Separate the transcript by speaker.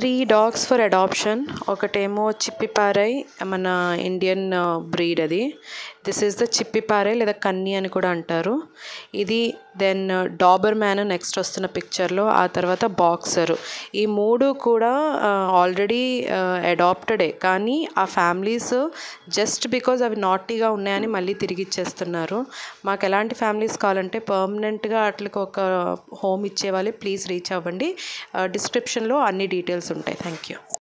Speaker 1: three dogs for adoption ఒకటేమో చిప్పిపారై మన Indian breed అది దిస్ ఈస్ ద చిప్పిపారై లేదా కన్ని అని కూడా అంటారు ఇది దెన్ డాబర్ మ్యాన్ నెక్స్ట్ వస్తున్న పిక్చర్లో ఆ తర్వాత బాక్సరు ఈ మూడు కూడా ఆల్రెడీ అడాప్టెడే కానీ ఆ ఫ్యామిలీస్ జస్ట్ బికాజ్ అవి నాటీగా ఉన్నాయని మళ్ళీ తిరిగి ఇచ్చేస్తున్నారు మాకు ఎలాంటి ఫ్యామిలీస్ కావాలంటే పర్మనెంట్గా వాటికి ఒక హోమ్ ఇచ్చేవాళ్ళే ప్లీజ్ రీచ్ అవ్వండి డిస్క్రిప్షన్లో అన్ని డీటెయిల్స్ ఉంటాయి థ్యాంక్ యూ